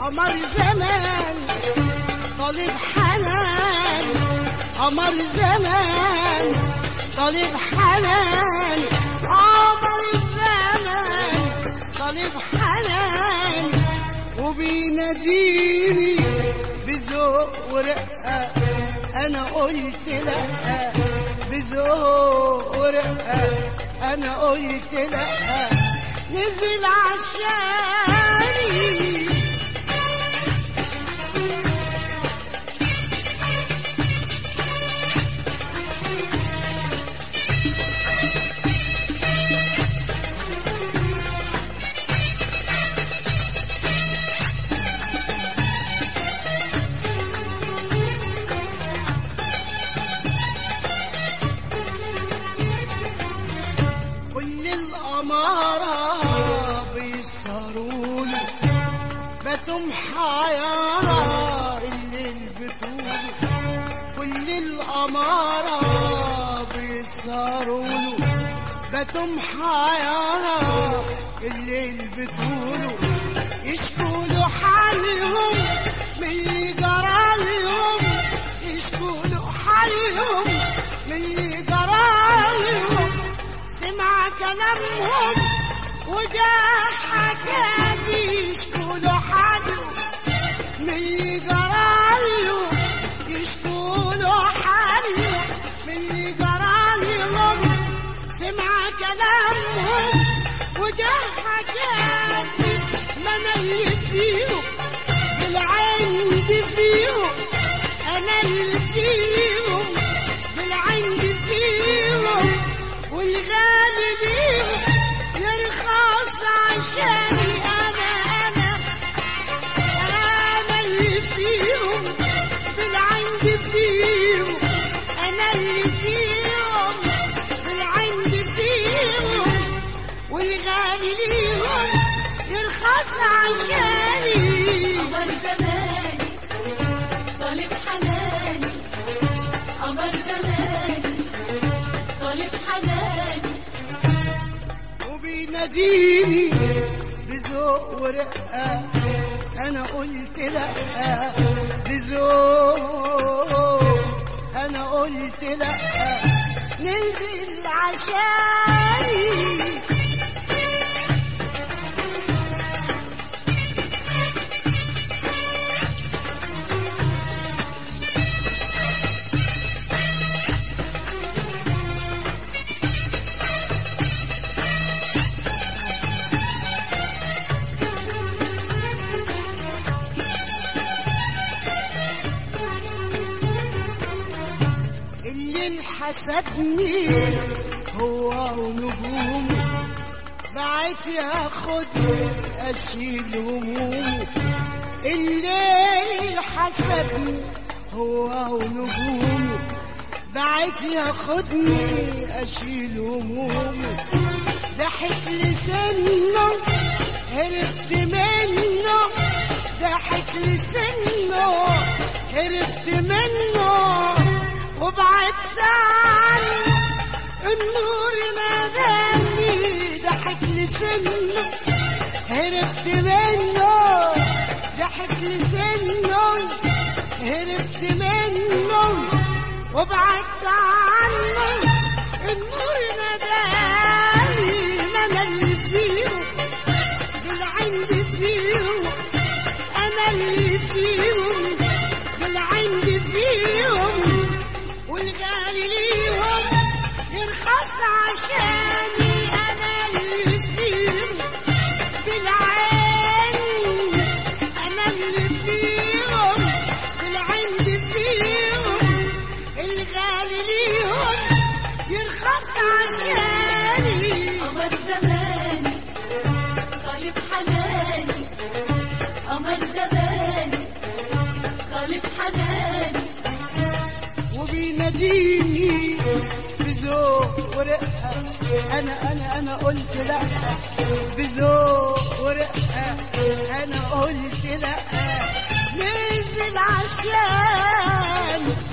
قمر زمان طالب حنان قمر زمان طالب حنان قمر زمان طالب حنان وبيناديني بذوق ورقة أنا قلت لأ بذوق ورقة أنا قلت لأ نزل عشاني كل الأمارة بيسهرون بتم حيارة الليل بتقول كل الأمارة بيسهرون بتم حيارة الليل بتقولوا يشكولوا حالهم من اللي جرالهم يشكولوا حالهم من اللي جرالهم سمع كلامهم وجا حكاكي يشكولوا حالهم من اللي جرالهم يشكولوا حالهم من اللي جرالهم سمع كلامهم وجا حكاكي ما انا اللي فيهم بالعند فيهم انا اللي فيهم بالعند فيهم والغالي ليهم يرخص عشاني انا انا انا اللي فيهم بالعند فيهم انا اللي فيهم بالعند فيهم والغالي ليهم يرخص عشاني قمر زماني طالب حناني قمر زماني طالب حناني وبيناديني بذوق ورقة أنا قلت لأ بذوق أنا قلت لأ نزل عشاني اللي حسدني هو ونجوم بعت ياخد اشيل همومه اللي حسدني هو ونجومه بعت ياخدني اشيل همومه ضحك لسنه هربت منه ضحك لسنه هربت منه وبعدت عنه النور ناداني ضحك لسنه هربت منه ضحك لسنه هربت منه وبعدت عنه النور ناداني انا اللي فيه بالعند فيه انا اللي فيهم بالعند فيهم والغالي ليهم يرخص عشاني انا اللي فيهم بالعند انا اللي فيهم بالعند فيهم الغالي ليهم يرخص عشاني قمر زماني طالب حناني قمر زماني طالب حناني وبيناديني بذوق ورقة أنا أنا أنا قلت لأ بذوق ورقة أنا قلت لأ نزل عشان